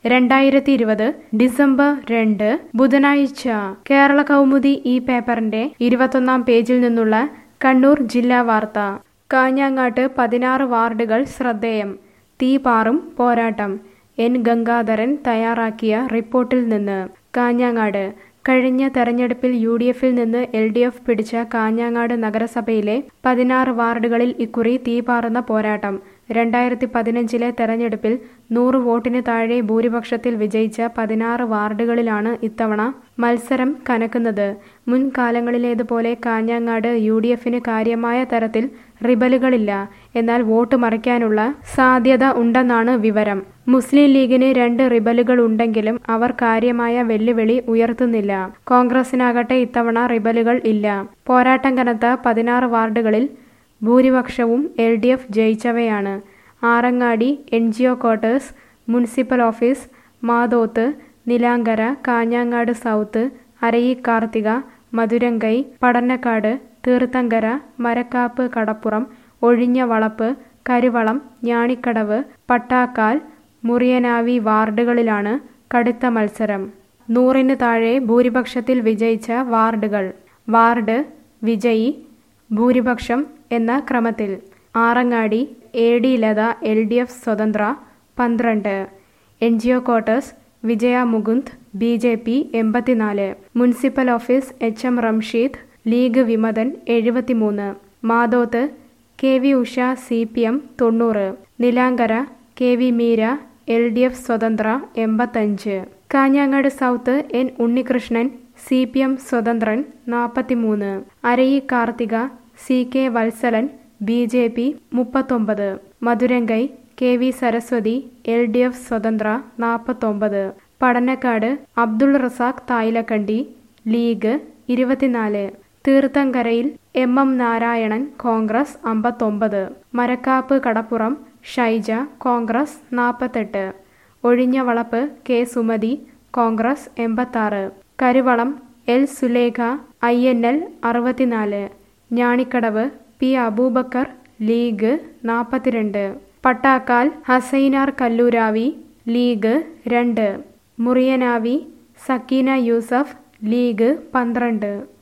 രണ്ടായിരത്തി ഇരുപത് ഡിസംബർ രണ്ട് ബുധനാഴ്ച കേരള കൗമുദി ഈ പേപ്പറിന്റെ ഇരുപത്തൊന്നാം പേജിൽ നിന്നുള്ള കണ്ണൂർ ജില്ലാ വാർത്ത കാഞ്ഞങ്ങാട്ട് പതിനാറ് വാർഡുകൾ ശ്രദ്ധേയം തീപാറും പോരാട്ടം എൻ ഗംഗാധരൻ തയ്യാറാക്കിയ റിപ്പോർട്ടിൽ നിന്ന് കാഞ്ഞങ്ങാട് കഴിഞ്ഞ തെരഞ്ഞെടുപ്പിൽ യു ഡി എഫിൽ നിന്ന് എൽ ഡി എഫ് പിടിച്ച കാഞ്ഞങ്ങാട് നഗരസഭയിലെ പതിനാറ് വാർഡുകളിൽ ഇക്കുറി തീപാറുന്ന പോരാട്ടം രണ്ടായിരത്തി പതിനഞ്ചിലെ തെരഞ്ഞെടുപ്പിൽ നൂറ് വോട്ടിന് താഴെ ഭൂരിപക്ഷത്തിൽ വിജയിച്ച പതിനാറ് വാർഡുകളിലാണ് ഇത്തവണ മത്സരം കനക്കുന്നത് മുൻകാലങ്ങളിലേതുപോലെ കാഞ്ഞങ്ങാട് യു ഡി എഫിന് കാര്യമായ തരത്തിൽ റിബലുകളില്ല എന്നാൽ വോട്ട് മറിക്കാനുള്ള സാധ്യത ഉണ്ടെന്നാണ് വിവരം മുസ്ലിം ലീഗിന് രണ്ട് റിബലുകൾ ഉണ്ടെങ്കിലും അവർ കാര്യമായ വെല്ലുവിളി ഉയർത്തുന്നില്ല കോൺഗ്രസിനാകട്ടെ ഇത്തവണ റിബലുകൾ ഇല്ല പോരാട്ടം കനത്ത പതിനാറ് വാർഡുകളിൽ ഭൂരിപക്ഷവും എൽ ഡി എഫ് ജയിച്ചവയാണ് Arangadi N G O quarters municipal office Mathoth Nilankara Kanhangad south Arayi Karthika Madhurankai Padannakkad Theerthankara Marakkap Kadappuram ഒഴിഞ്ഞ വളപ്പ് കരുവളം ഞാണിക്കടവ് പട്ടാക്കാൽ മുറിയനാവി വാർഡുകളിലാണ് കടുത്ത മത്സരം നൂറിന് താഴെ ഭൂരിപക്ഷത്തിൽ വിജയിച്ച വാർഡുകൾ വാർഡ് വിജയി ഭൂരിപക്ഷം എന്ന ക്രമത്തിൽ Arangadi A D Latha L D F സ്വതന്ത്ര പന്ത്രണ്ട് N G O quarters Vijaya Mukund B J P എൺപത്തിനാല് municipal office H M Ramsheed league വിമതൻ എഴുപത്തിമൂന്ന് Mathoth K V Usha C P M തൊണ്ണൂറ് Nilankara K V Meera L D F സ്വതന്ത്ര എൺപത്തഞ്ച് Kanhangad south N Unnikrishnan C P M സ്വതന്ത്രൻ നാൽപ്പത്തിമൂന്ന് Arayi Karthika C K Valsalan B J P മുപ്പത്തൊമ്പത് Madhurankai K V Saraswati L D F സ്വതന്ത്ര നാൽപ്പത്തൊമ്പത് പടന്നക്കാട് അബ്ദുൾ റസാഖ് തായിലക്കണ്ടി ലീഗ് ഇരുപത്തിനാല് തീർത്ഥങ്കരയിൽ എം എം നാരായണൻ കോൺഗ്രസ് അമ്പത്തൊമ്പത് മരക്കാപ്പ് കടപ്പുറം ഷൈജ കോൺഗ്രസ് നാൽപ്പത്തെട്ട് ഒഴിഞ്ഞ വളപ്പ് കെ സുമതി കോൺഗ്രസ് എൺപത്താറ് Karuvalam L Sulekha I N L അറുപത്തിനാല് ഞാണിക്കടവ് പി അബൂബക്കർ ലീഗ് നാൽപ്പത്തിരണ്ട് പട്ടാക്കാൽ ഹസൈനാർ കല്ലൂരാവി ലീഗ് രണ്ട് മുറിയനാവി സക്കീന യൂസഫ് ലീഗ് പന്ത്രണ്ട്